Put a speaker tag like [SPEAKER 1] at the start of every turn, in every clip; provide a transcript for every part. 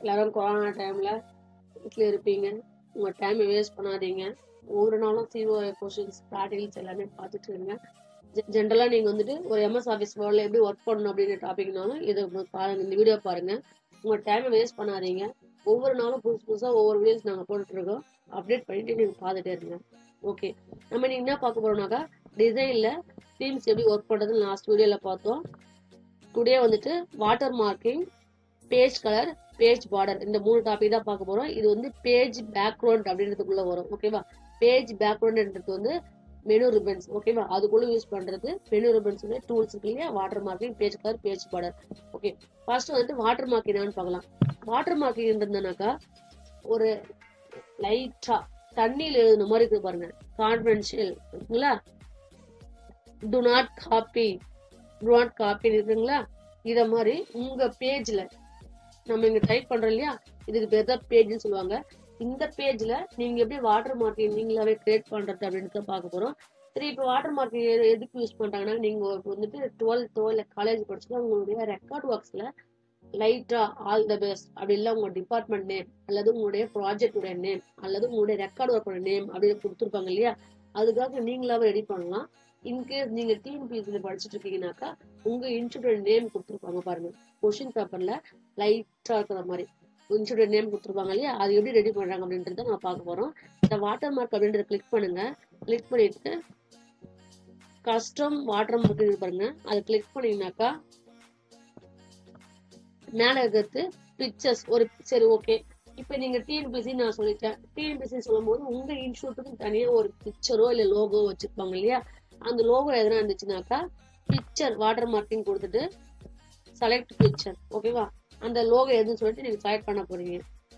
[SPEAKER 1] எல்லாரும் கொரோனா டைம்ல வீட்டில் இருப்பீங்க உங்க டைமை வேஸ்ட் பண்ணாதீங்க ஒவ்வொரு நாளும் சிஓ கொஷின்ஸ் ப்ராக்டிகல்ஸ் எல்லாமே பார்த்துட்டு இருங்க ஜென்ரலாக நீங்கள் வந்துட்டு ஒரு எம்எஸ் ஆஃபீஸ் வேர்ல்டில் எப்படி ஒர்க் பண்ணணும் அப்படின்ற டாபிக்னாலும் இதை பாருங்க இந்த வீடியோ பாருங்க உங்க டைமை வேஸ்ட் பண்ணாதீங்க ஒவ்வொரு நாளும் புதுசு புதுசாக ஒவ்வொரு வீடியோஸ் நாங்கள் போட்டுட்ருக்கோம் அப்டேட் பண்ணிட்டு நீங்கள் பார்த்துட்டே இருங்க ஓகே நம்ம இன்னைக்கு என்ன பார்க்க போறோம்னாக்கா டிசைனில் தீம்ஸ் எப்படி ஒர்க் பண்ணுறதுன்னு லாஸ்ட் வீடியோவில் பார்த்தோம் டுடே வந்துட்டு water marking page colour page border இந்த மூணு டாபிக் தான் பார்க்க போறோம் இது வந்து பேஜ் பேக்ரவுண்ட் அப்படின்றதுக்குள்ள வரும் ஓகேவா பேஜ் பேக்ரவுண்ட்ன்றது வந்து மெனு ரிப்பன்ஸ் ஓகேவா அதுக்குள்ள யூஸ் பண்றது மெனு ரிப்பன்ஸ் வந்து டூல்ஸ் இருக்கு இல்லையா water marking page colour page border okay first வந்துட்டு வாட்டர் மார்க்கிங் என்னன்னு பார்க்கலாம் வாட்டர் மார்க்கிங் இருந்ததுனாக்கா ஒரு லைட்டா தண்ணியில் எழுதுன மாதிரி இருக்கு பாருங்க கான்ஃபிடென்ஷியல் இருக்குங்களா do not copy do not copy இருக்குங்களா இத மாதிரி உங்க பேஜ்ல நம்ம இங்க டைப் பண்றோம் இல்லையா இதுக்கு பேர் தான் பேஜ்னு சொல்லுவாங்க இந்த பேஜ்ல நீங்க எப்படி வாட்டர் மார்க்கிங் நீங்களாவே கிரியேட் பண்றது அப்படின்னு தான் பார்க்க போறோம் சரி இப்போ வாட்டர் மார்க்கிங் எதுக்கு யூஸ் பண்றாங்கன்னா நீங்க இப்போ வந்துட்டு டுவெல்த்தோ இல்ல காலேஜ் படிச்சுன்னா உங்களுடைய ரெக்கார்ட் ஒர்க்ஸ்ல லைட்டா ஆல் த பெஸ்ட் அப்படி இல்லை உங்க டிபார்ட்மெண்ட் நேம் அல்லது உங்களுடைய ப்ராஜெக்டோட நேம் அல்லது உங்களுடைய ரெக்கார்ட் ஒர்க்கோட நேம் அப்படின்னு கொடுத்துருப்பாங்க இல்லையா அதுக்காக நீங்களாவே ரெடி பண்ணலாம் இன்கேஸ் நீங்க டிஎன்பிஎஸ்சியில் படிச்சுட்டு இருக்கீங்கன்னாக்கா உங்க இன்ஸ்டியூட் நேம் கொடுத்துருப்பாங்க பாருங்க கொஷின் பேப்பர்ல லைட்டா இருக்கிற மாதிரி இன்ஸ்டியூட் நேம் கொடுத்துருப்பாங்க இல்லையா அது எப்படி ரெடி பண்றாங்க அப்படின்றத நான் பார்க்க போறோம் இந்த வாட்டர் மார்க் அப்படின்றத கிளிக் பண்ணுங்க கிளிக் பண்ணிட்டு கஸ்டம் வாட்டர் மார்க் இருக்கு பாருங்க அதை கிளிக் பண்ணீங்கன்னாக்கா மேல இருக்கிறது பிக்சர்ஸ் ஒரு சரி ஓகே இப்போ நீங்க டிஎன்பிசி நான் சொல்லிட்டேன் டிஎன்பிசி சொல்லும் போது உங்க இன்ஸ்டியூட்டுக்கு தனியா ஒரு பிக்சரோ இல்ல லோகோ வச்சிருப்பாங்க இல்லையா அந்த லோகோ எதனா இருந்துச்சுனாக்கா பிக்சர் வாட்டர் மார்க்கிங் கொடுத்துட்டு செலக்ட் பிக்சர் ஓகேவா அந்த லோகோ எதுன்னு சொல்லிட்டு நீங்க செலக்ட் பண்ண போறீங்க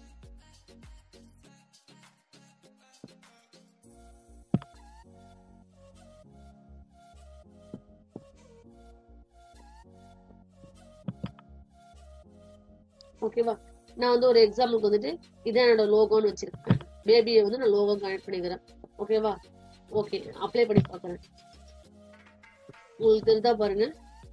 [SPEAKER 1] ஓகேவா நான் வந்து ஒரு எக்ஸாம்பிளுக்கு வந்துட்டு இதான் என்னோட லோகோன்னு வச்சிருக்கேன் பேபியை வந்து நான் லோகோ கனெக்ட் பண்ணிக்கிறேன் ஓகேவா ஓகே அப்ளை பண்ணி பார்க்குறேன் உங்களுக்கு தெரிஞ்சா பாருங்க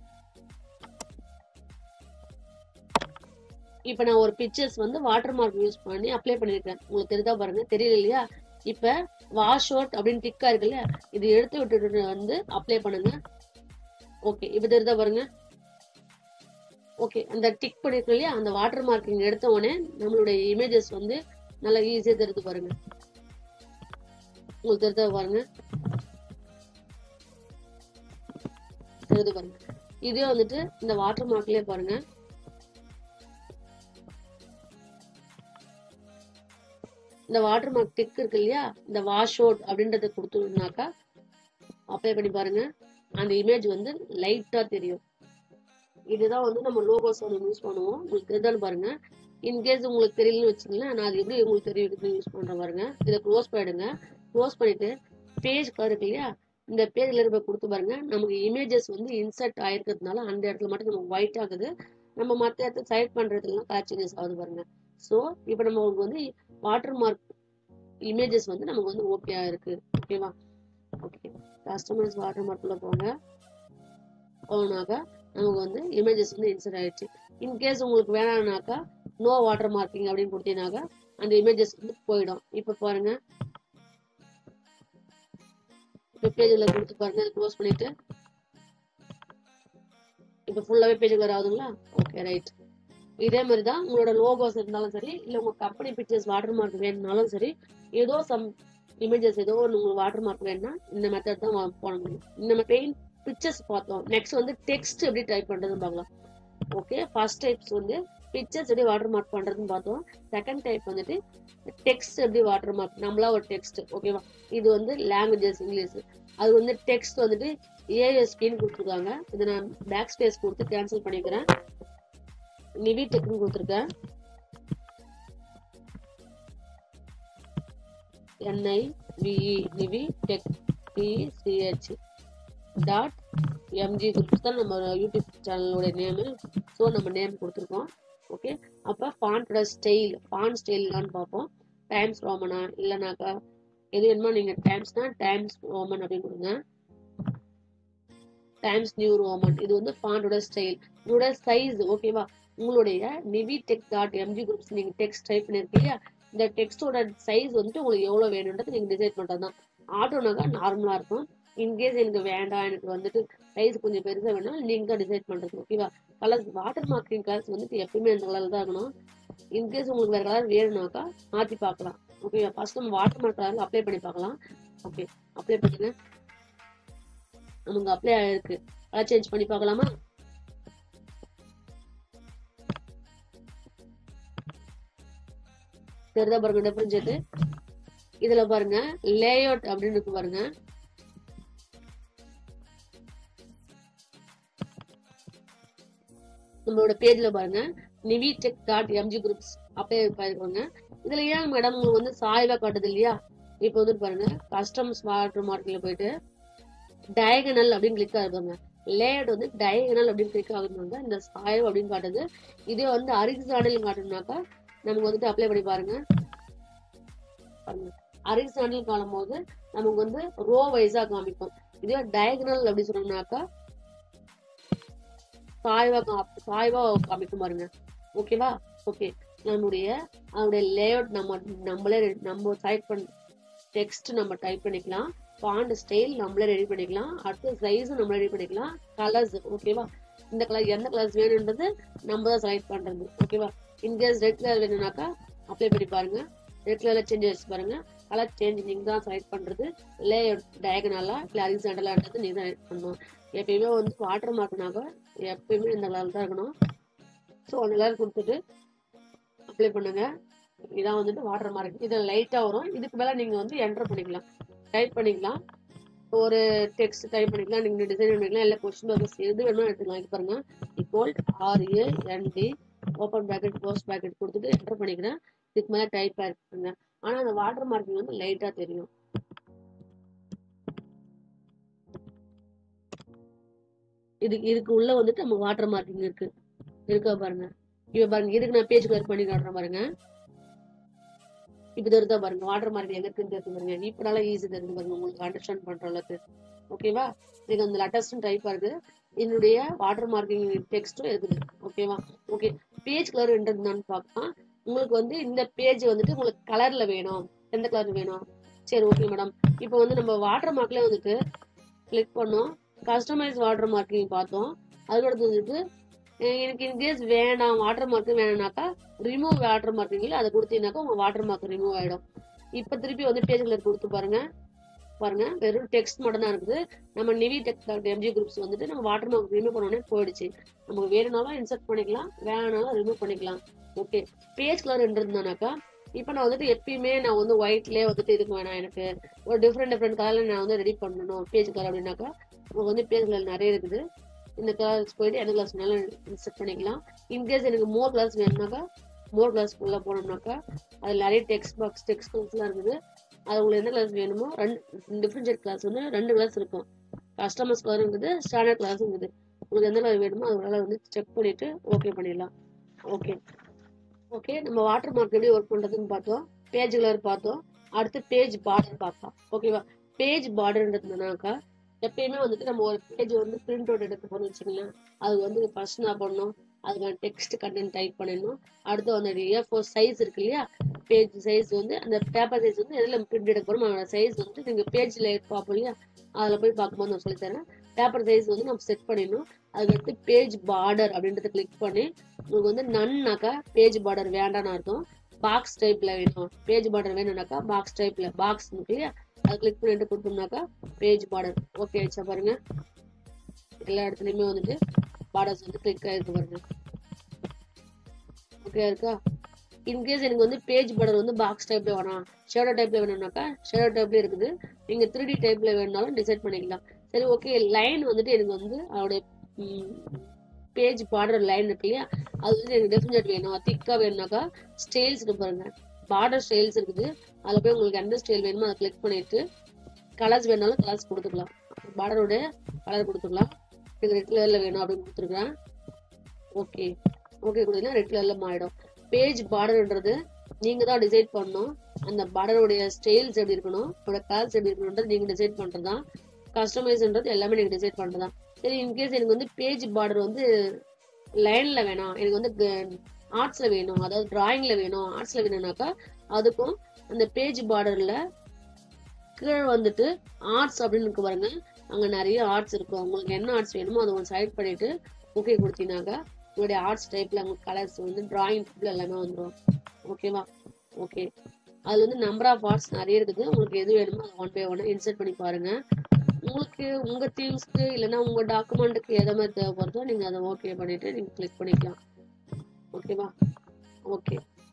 [SPEAKER 1] இப்ப நான் ஒரு பிக்சர்ஸ் வந்து வாட்டர் மார்க் யூஸ் பண்ணி அப்ளை பண்ணிருக்கேன் உங்களுக்கு தெரிஞ்சா பாருங்க தெரியல இல்லையா இப்ப வாஷ் அவுட் அப்படின்னு டிக்கா இருக்கு இல்லையா இது எடுத்து விட்டுட்டு வந்து அப்ளை பண்ணுங்க ஓகே இப்ப தெரிஞ்சா பாருங்க ஓகே அந்த டிக் பண்ணிருக்கோம் இல்லையா அந்த வாட்டர் மார்க்கிங் எடுத்த உடனே நம்மளுடைய இமேஜஸ் வந்து நல்லா ஈஸியா தெரிஞ்சு பாருங்க உங்களுக்கு தெரிஞ்சா பாருங்க தெரிஞ்சு பாருங்க இதே வந்துட்டு இந்த வாட்டர் மார்க்லயே பாருங்க இந்த வாட்டர் மார்க் டிக் இருக்கு இல்லையா இந்த வாஷ் அவுட் அப்படின்றத கொடுத்தோம்னாக்கா அப்ளை பண்ணி பாருங்க அந்த இமேஜ் வந்து லைட்டா தெரியும் இதுதான் வந்து நம்ம லோகோஸ் வந்து யூஸ் பண்ணுவோம் உங்களுக்கு தெரிஞ்சாலும் பாருங்க இன்கேஸ் உங்களுக்கு தெரியலன்னு வச்சுங்களேன் நான் அது எப்படி உங்களுக்கு தெரியும் யூஸ் பண்றேன் பாருங்க இதை க்ளோஸ் பண்ணிடுங்க க்ளோஸ் பண்ணிட்டு பேஜ் கலர் இருக்கு இல்லையா இந்த பேஜ்ல இருக்க கொடுத்து பாருங்க நமக்கு இமேஜஸ் வந்து இன்சர்ட் ஆயிருக்கிறதுனால அந்த இடத்துல மட்டும் நமக்கு ஒயிட் ஆகுது நம்ம மற்ற இடத்துல செலக்ட் பண்றதுலாம் கலர் சேஞ்சஸ் ஆகுது பாருங்க ஸோ இப்போ நமக்கு வந்து வாட்டர் மார்க் இமேஜஸ் வந்து நமக்கு வந்து ஓகே இருக்கு ஓகேவா ஓகே கஸ்டமர்ஸ் வாட்டர் மார்க்குள்ள போங்க போனாக்கா நமக்கு வந்து இமேஜஸ் வந்து இன்சர்ட் ஆயிடுச்சு இன்கேஸ் உங்களுக்கு வேணாம்னாக்கா நோ வாட்டர் மார்க்கிங் அப்படின்னு கொடுத்தீங்கன்னாக்கா அந்த இமேஜஸ் வந்து போயிடும் இப்போ பாருங்க இப்போ பேஜில் கொடுத்து பாருங்க க்ளோஸ் பண்ணிட்டு இப்போ ஃபுல்லாகவே பேஜ் கலர் ஆகுதுங்களா ஓகே ரைட் இதே மாதிரி தான் உங்களோட லோகோஸ் இருந்தாலும் சரி இல்லை உங்கள் கம்பெனி பிக்சர்ஸ் வாட்டர் மார்க் வேணும்னாலும் சரி ஏதோ சம் இமேஜஸ் ஏதோ ஒன்று உங்களுக்கு வாட்டர் மார்க் வேணும்னா இந்த மெத்தட் தான் போட முடியும் இந்த பெயிண்ட் பிக்சர்ஸ் பார்த்தோம் நெக்ஸ்ட் வந்து டெக்ஸ்ட் எப்படி டைப் பண்ணுறதுன்னு பார்க்கலாம் ஓகே ஃபர்ஸ்ட் டைப்ஸ் வந்து பிக்சர்ஸ் எப்படி வாட்டர் மார்க் பண்ணுறதுன்னு பார்த்தோம் செகண்ட் டைப் வந்துட்டு டெக்ஸ்ட் எப்படி வாட்டர் மார்க் நம்மளா ஒரு டெக்ஸ்ட் ஓகேவா இது வந்து லாங்குவேஜஸ் இங்கிலீஷ் அது வந்து டெக்ஸ்ட் வந்துட்டு ஏஎஸ்பின்னு கொடுத்துருக்காங்க இதை நான் பேக் ஸ்பேஸ் கொடுத்து கேன்சல் பண்ணிக்கிறேன் நிவி டெக்னு கொடுத்துருக்கேன் N I V E Nivi tech T C H dot M G groups தான் நம்ம யூடியூப் சேனலோட நேமு ஸோ நம்ம நேம் கொடுத்துருக்கோம் ஓகே அப்போ ஃபாண்டோட ஸ்டைல் ஃபாண்ட் ஸ்டைல்லான்னு பார்ப்போம் டைம்ஸ் ரோமனா இல்லைனாக்கா எது வேணுமோ நீங்கள் டைம்ஸ்னா டைம்ஸ் ரோமன் அப்படின்னு கொடுங்க டைம்ஸ் நியூ ரோமன் இது வந்து ஃபாண்டோட ஸ்டைல் இதோட சைஸ் ஓகேவா உங்களுடைய Nivi tech dot M G groups நீங்க டெக்ஸ்ட் டைப் பண்ணிருக்கீங்க இல்லையா இந்த டெக்ஸ்டோட சைஸ் வந்துட்டு உங்களுக்கு எவ்வளவு வேணும்ன்றது நீங்க டிசைட் பண்றது தான் ஆட்டோனாக்கா நார்மலா இருக்கும் இன்கேஸ் எனக்கு வேண்டாம் எனக்கு வந்துட்டு சைஸ் கொஞ்சம் பெருசா வேணும் நீங்க தான் டிசைட் பண்றது ஓகேவா கலர்ஸ் வாட்டர் மார்க்கிங் கலர்ஸ் வந்துட்டு எப்பயுமே அந்த கலர்ல தான் இருக்கணும் இன்கேஸ் உங்களுக்கு வேற கலர் வேணும்னாக்கா மாத்தி பார்க்கலாம் ஓகேவா ஃபர்ஸ்ட் நம்ம வாட்டர் மார்க் கலர்ல அப்ளை பண்ணி பார்க்கலாம் ஓகே அப்ளை பண்ணுங்க நமக்கு அப்ளை ஆயிருக்கு கலர் சேஞ்ச் பண்ணி பார்க்கலாமா தெரியுதா பாருங்க டிஃபரன்ஷியேட் இதுல பாருங்க லேஅவுட் அப்படின்னு இருக்கு பாருங்க நம்மளோட பேஜ்ல பாருங்க Nivi tech dot M G groups apply பண்ணிருக்கோங்க இதுல ஏன் மேடம் உங்களுக்கு வந்து சாய்வா காட்டுது இல்லையா இப்போ வந்து பாருங்க கஸ்டம்ஸ் வாட்டர் மார்க்கெட்ல போயிட்டு டயகனல் அப்படின்னு கிளிக் ஆகுதுங்க லேஅவுட் வந்து டயகனல் அப்படின்னு கிளிக் ஆகுதுங்க இந்த சாய்வு அப்படின்னு காட்டுது இதே வந்து அரிசாடல் காட்டணும்னாக்கா நமக்கு வந்துட்டு அப்ளை பண்ணி பாருங்க பாருங்க அரிசாண்டல் காணும் போது நமக்கு வந்து ரோ வைஸா காமிக்கும் இதே டயகனல் அப்படி சொன்னோம்னாக்கா சாய்வா கா- சாய்வா காமிக்கும் பாருங்க ஓகேவா ஓகே நம்முடைய அதனுடைய லேஅவுட் நம்ம நம்மளே re- நம்ம டைப் பண்ண டெக்ஸ்ட் நம்ம டைப் பண்ணிக்கலாம் ஃபாண்ட் ஸ்டைல் நம்மளே ரெடி பண்ணிக்கலாம் அடுத்து சைஸ் நம்மளே ரெடி பண்ணிக்கலாம் கலர்ஸ் ஓகேவா இந்த கலர் எந்த கலர்ஸ் வேணுன்றது நம்ம தான் செலக்ட் பண்றது ஓகேவா இன்கேஸ் ரெட் கலர் வேணும்னாக்கா அப்ளை பண்ணி பாருங்க ரெட் கலர்ல சேஞ்ச் வச்சு பாருங்க கலர் சேஞ்ச் நீங்க தான் செலக்ட் பண்றது லே டயகனலா இல்ல ஹரிசாண்டலான்றது நீங்க தான் செலக்ட் பண்ணணும் எப்பயுமே வந்து வாட்டர் மார்க்னாக்க எப்பயுமே இந்த கலர் தான் இருக்கணும் ஸோ அந்த கலர் கொடுத்துட்டு அப்ளை பண்ணுங்க இதான் வந்துட்டு வாட்டர் மார்க் இது லைட்டா வரும் இதுக்கு மேல நீங்க வந்து என்டர் பண்ணிக்கலாம் டைப் பண்ணிக்கலாம் ஒரு டெக்ஸ்ட் டைப் பண்ணிக்கலாம் நீங்க டிசைன் பண்ணிக்கலாம் இல்ல கொஸ்டின் பேப்பர்ஸ் எது வேணுமோ எடுத்துக்கலாம் இது பாருங்க equal R A N D open bracket close bracket கொடுத்துட்டு என்டர் பண்ணிக்கிறேன் இதுக்கு மேல டைப் ஆயிருக்குங்க ஆனா அந்த வாட்டர் மார்க்கிங் வந்து லைட்டா தெரியும் இதுக்கு இதுக்கு உள்ள வந்துட்டு நம்ம வாட்டர் மார்க்கிங் இருக்கு இருக்கா பாருங்க இப்ப பாருங்க இதுக்கு நான் பேஜ் கலர் பண்ணி காட்டுறேன் பாருங்க இப்ப தெரியுதா பாருங்க வாட்டர் மார்க்கிங் எங்க இருக்குன்னு தெரிஞ்சு பாருங்க இப்ப நல்லா ஈஸி தெரிஞ்சு பாருங்க உங்களுக்கு அண்டர்ஸ்டாண்ட் பண்ற அளவுக்கு ஓகேவா இது அந்த லெட்டர்ஸும் டைப்பா இருக்கு என்னுடைய வாட்டர் மார்க்கிங் டெக்ஸ்டும் இருக்குது ஓகேவா ஓகே பேஜ் கலர் என்னன்னு பார்க்கலாம் உங்களுக்கு வந்து இந்த பேஜ் வந்துட்டு உங்களுக்கு கலர்ல வேணும் எந்த கலர் வேணும் சரி ஓகே மேடம் இப்போ வந்து நம்ம வாட்டர் மார்க்ல வந்துட்டு கிளிக் பண்ணோம் கஸ்டமைஸ் வாட்டர் மார்க்கிங் பார்த்தோம் அதுக்கடுத்து வந்துட்டு அஹ் எனக்கு இன்கேஸ் வேணாம் வாட்டர் மார்க் வேணும்னாக்கா ரிமூவ் வாட்டர் மார்க்கிங்ல அதை கொடுத்தீங்கன்னாக்கா உங்க வாட்டர் மார்க் ரிமூவ் ஆயிடும் இப்போ திருப்பி வந்து பேஜ் கலர் கொடுத்து பாருங்க பாருங்க வெறும் டெக்ஸ்ட் மட்டும் தான் இருக்குது நம்ம நிவி டெக் எம்ஜி குரூப்ஸ் வந்துட்டு நம்ம வாட்டர் மார்க் ரிமூவ் பண்ணோடனே போயிடுச்சு நமக்கு வேணும்னாலும் இன்சர்ட் பண்ணிக்கலாம் வேணாலும் ரிமூவ் பண்ணிக்கலாம் ஓகே பேஜ் கலர் இருந்ததுனாக்கா இப்போ நான் வந்துட்டு எப்பயுமே நான் வந்து ஒயிட்லேயே வந்துட்டு இதுக்கு வேணாம் எனக்கு ஒரு டிஃப்ரெண்ட் டிஃப்ரெண்ட் கலர்ல நான் வந்து ரெடி பண்ணணும் பேஜ் கலர் அப்படின்னாக்கா உங்களுக்கு வந்து பேஜ் கலர் நிறைய இருக்குது இந்த கலர்ஸ் போயிட்டு எந்த கலர்ஸ் வேணாலும் இன்சர்ட் பண்ணிக்கலாம் இன்கேஸ் எனக்கு மோர் கலர்ஸ் வேணும்னாக்கா மோர் கலர்ஸ் உள்ள போனோம்னாக்கா அதில் நிறைய டெக்ஸ்ட் பாக்ஸ் டெக்ஸ்ட் கலர்ஸ்லாம் இருக்குது அது உங்களுக்கு எந்த கலர்ஸ் வேணுமோ ரெண்டு டிஃப்ரெண்ட் கலர்ஸ் வந்து ரெண்டு கலர்ஸ் இருக்கும் கஸ்டமர்ஸ் கலரும் இருக்குது ஸ்டாண்டர்ட் கலர்ஸும் இருக்குது உங்களுக்கு எந்த கலர் வேணுமோ அதனால வந்து செக் பண்ணிட்டு ஓகே பண்ணிடலாம் ஓகே ஓகே நம்ம வாட்டர் மார்க் எப்படி ஒர்க் பண்றதுன்னு பார்த்தோம் பேஜ் கலர் பார்த்தோம் அடுத்து பேஜ் பார்டர் பார்த்தோம் ஓகேவா பேஜ் பார்டர்ன்றதுனாக்கா எப்பயுமே வந்துட்டு நம்ம ஒரு பேஜ் வந்து பிரிண்ட் அவுட் எடுக்க போறோம்னு வச்சுக்கலாம் அது வந்து ஃபர்ஸ்ட் என்ன பண்ணணும் அதுக்கான டெக்ஸ்ட் கண்டென்ட் டைப் பண்ணிடணும் அடுத்து வந்து ஏ ஃபோர் சைஸ் இருக்கு இல்லையா பேஜ் சைஸ் வந்து அந்த பேப்பர் சைஸ் வந்து எதில் பிரிண்ட் எடுக்க போறோம் அதோட சைஸ் வந்து நீங்க பேஜ்ல பார்ப்போம் இல்லையா அதில் போய் பார்க்கும்போது நான் சொல்லித்தரேன் பேப்பர் சைஸ் வந்து நம்ம செட் பண்ணிடணும் அதுக்கடுத்து பேஜ் பார்டர் அப்படின்றத கிளிக் பண்ணி உங்களுக்கு வந்து நன்னாக்கா பேஜ் பார்டர் வேண்டாம்னு அர்த்தம் பாக்ஸ் டைப்ல வேணும் பேஜ் பார்டர் வேணும்னாக்கா பாக்ஸ் டைப்ல பாக்ஸ் இருக்கு இல்லையா அதை கிளிக் பண்ணிட்டு கொடுத்தோம்னாக்கா பேஜ் பார்டர் ஓகே ஆயிடுச்சா பாருங்க எல்லா இடத்துலயுமே வந்துட்டு பார்டர்ஸ் வந்து கிளிக் ஆயிருக்கு பாருங்க ஓகே இருக்கா இன்கேஸ் எனக்கு வந்து பேஜ் பார்டர் வந்து பாக்ஸ் டைப்ல வேணாம் ஷேடோ டைப்ல வேணும்னாக்கா ஷேடோ டைப்ல இருக்குது நீங்க த்ரீ டி டைப்ல வேணும்னாலும் டிசைட் பண்ணிக்கலாம் சரி ஓகே லைன் வந்துட்டு எனக்கு வந்து அதோடைய பேஜ் பார்டர் லைன் இருக்கு இல்லையா அது வந்து எனக்கு டெஃபினட் வேணும் திக்கா வேணும்னாக்கா ஸ்டைல்ஸ் இருக்கு பாருங்க பார்டர் ஸ்டைல்ஸ் இருக்குது அதுல போய் உங்களுக்கு எந்த ஸ்டைல் வேணுமோ அதை கிளிக் பண்ணிட்டு கலர்ஸ் வேணாலும் கலர்ஸ் கொடுத்துக்கலாம் பார்டரோட கலர் கொடுத்துக்கலாம் எனக்கு ரெட் கலர்ல வேணும் அப்படின்னு கொடுத்துருக்கேன் ஓகே ஓகே கொடுத்தீங்கன்னா ரெட் கலர்ல மாறிடும் பேஜ் பார்டர்ன்றது நீங்க தான் டிசைட் பண்ணணும் அந்த பார்டருடைய ஸ்டைல்ஸ் எப்படி இருக்கணும் அதோட கலர்ஸ் எப்படி இருக்கணும்ன்றது நீங்க டிசைட் பண்றதுதான் கஸ்டமைஸ்ன்றது எல்லாமே நீங்க டிசைட் பண்றதுதான் சரி இன்கேஸ் எனக்கு வந்து பேஜ் பார்டர் வந்து லைன்ல வேணாம் எனக்கு வந்து ஆர்ட்ஸ்ல வேணும் அதாவது டிராயிங்ல வேணும் ஆர்ட்ஸ்ல வேணும்னாக்கா அதுக்கும் அந்த பேஜ் பார்டர்ல கீழே வந்துட்டு ஆர்ட்ஸ் அப்படின்னு இருக்கு பாருங்க அங்க நிறைய ஆர்ட்ஸ் இருக்கும் உங்களுக்கு என்ன ஆர்ட்ஸ் வேணுமோ அதை ஒன்று செலக்ட் பண்ணிட்டு ஓகே கொடுத்தீங்கன்னாக்கா உங்களுடைய ஆர்ட்ஸ் டைப்ல உங்க கலர்ஸ் வந்து டிராயிங் டைப்ல எல்லாமே வந்துடும் ஓகேவா ஓகே அதுல வந்து நம்பர் ஆஃப் ஆர்ட்ஸ் நிறைய இருக்குது உங்களுக்கு எது வேணுமோ அதை ஒன் பை ஒன் இன்சர்ட் பண்ணி பாருங்க உங்களுக்கு உங்க தீம்ஸ்க்கு இல்லைன்னா உங்க டாக்குமெண்ட்டுக்கு எதை மாதிரி தேவைப்படுதோ நீங்க அதை ஓகே பண்ணிட்டு நீங்க கிளிக் பண்ணிக்கலாம் ஓகேவா ஓகே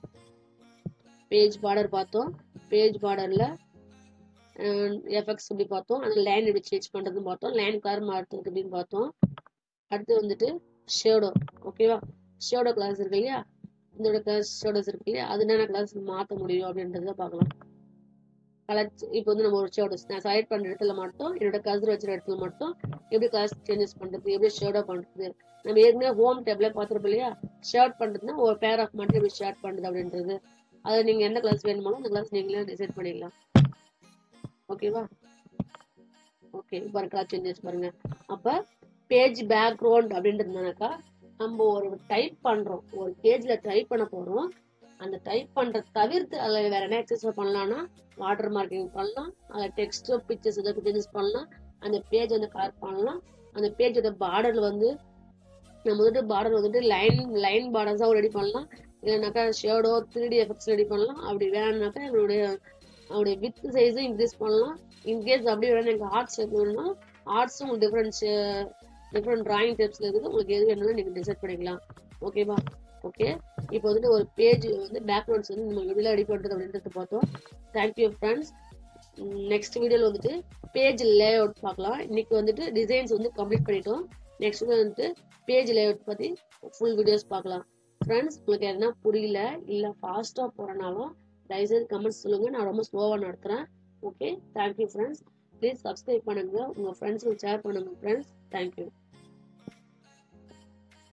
[SPEAKER 1] பேஜ் பார்டர் பார்த்தோம் பேஜ் பார்டர்ல எஃபெக்ட்ஸ் எப்படி பார்த்தோம் அந்த லைன் எப்படி சேஞ்ச் பண்றதுன்னு பார்த்தோம் லைன் கலர் மாற்றுறது அப்படின்னு பார்த்தோம் அடுத்து வந்துட்டு ஷேடோ ஓகேவா ஷேடோ கிளாஸ் இருக்கு இல்லையா இதோட கிளாஸ் ஷேடோஸ் இருக்கு இல்லையா அது என்னென்ன கிளாஸ் மாற்ற முடியும் அப்படின்றத பார்க்கலாம் கலர் இப்போ வந்து நம்ம ஒரு ஷேடோஸ் நான் செலக்ட் பண்ற இடத்துல மட்டும் என்னோட கலர் வச்சுற இடத்துல மட்டும் எப்படி கலர் சேஞ்சஸ் பண்றது எப்படி ஷேடோ பண்றது நம்ம ஏற்கனவே ஹோம் டேப்ல பார்த்துருப்போம் இல்லையா ஷேர்ட் பண்றதுன்னா ஒரு பேர் ஆஃப் மட்டும் எப்படி ஷேர்ட் பண்றது அப்படின்றது அதை நீங்க எந்த கிளாஸ் வேணுமாலும் அந்த கிளாஸ் நீங்களே டிசைட் பண்ணிடலாம் ஓகேவா ஓகே பாருங்க கலர் சேஞ்சஸ் பாருங்க அப்ப பேஜ் பேக்ரவுண்ட் அப்படின்றதுனாக்கா நம்ம ஒரு டைப் பண்றோம் ஒரு பேஜ்ல டைப் பண்ண போறோம் அந்த டைப் பண்றத தவிர்த்து அதில் வேற என்ன எக்ஸசைஸ் பண்ணலாம்னா வாட்டர் மார்க்கிங் பண்ணலாம் அதில் டெக்ஸ்ட் பிக்சர்ஸ் ஏதாவது சேஞ்சஸ் பண்ணலாம் அந்த பேஜ் வந்து கலர் பண்ணலாம் அந்த பேஜோட பார்டர்ல வந்து நம்ம வந்துட்டு பார்டர் வந்துட்டு லைன் லைன் பார்டர்ஸாக ரெடி பண்ணலாம் இல்லைனாக்கா shadow three D effects ready பண்ணலாம் அப்படி வேணும்னாக்கா எங்களுடைய அவருடைய வித் சைஸும் இன்க்ரீஸ் பண்ணலாம் இன்கேஸ் அப்படி வேணும் எனக்கு ஆர்ட்ஸ் வேணும்னா ஆர்ட்ஸும் உங்களுக்கு டிஃப்ரெண்ட் டிஃப்ரெண்ட் டிராயிங் டைப்ஸ்ல இருக்குது உங்களுக்கு எது வேணும்னு நீங்கள் டிசைட் பண்ணிக்கலாம் ஓகேவா ஓகே இப்போ வந்துட்டு ஒரு பேஜ் வந்து பேக்ரவுண்ட்ஸ் வந்து நம்ம எதில் ரெடி பண்ணுறது அப்படின்றது பார்த்தோம் தேங்க்யூ ஃப்ரெண்ட்ஸ் நெக்ஸ்ட் வீடியோவில் வந்துட்டு பேஜ் லே அவுட் பார்க்கலாம் இன்னைக்கு வந்துட்டு டிசைன்ஸ் வந்து கம்ப்ளீட் பண்ணிட்டோம் நெக்ஸ்ட் வந்துட்டு பேஜ் லே அவுட் பற்றி ஃபுல் வீடியோஸ் பார்க்கலாம் ஃப்ரெண்ட்ஸ் உங்களுக்கு எதனா புரியல இல்லை ஃபாஸ்ட்டாக போகிறனாலும் தயவுசெய்து கமெண்ட்ஸ் சொல்லுங்கள் நான் ரொம்ப ஸ்லோவாக நடத்துகிறேன் okay thank you friends please subscribe பண்ணுங்கள் உங்கள் ஃப்ரெண்ட்ஸுக்கு ஷேர் பண்ணுங்கள் ஃப்ரெண்ட்ஸ் தேங்க்யூ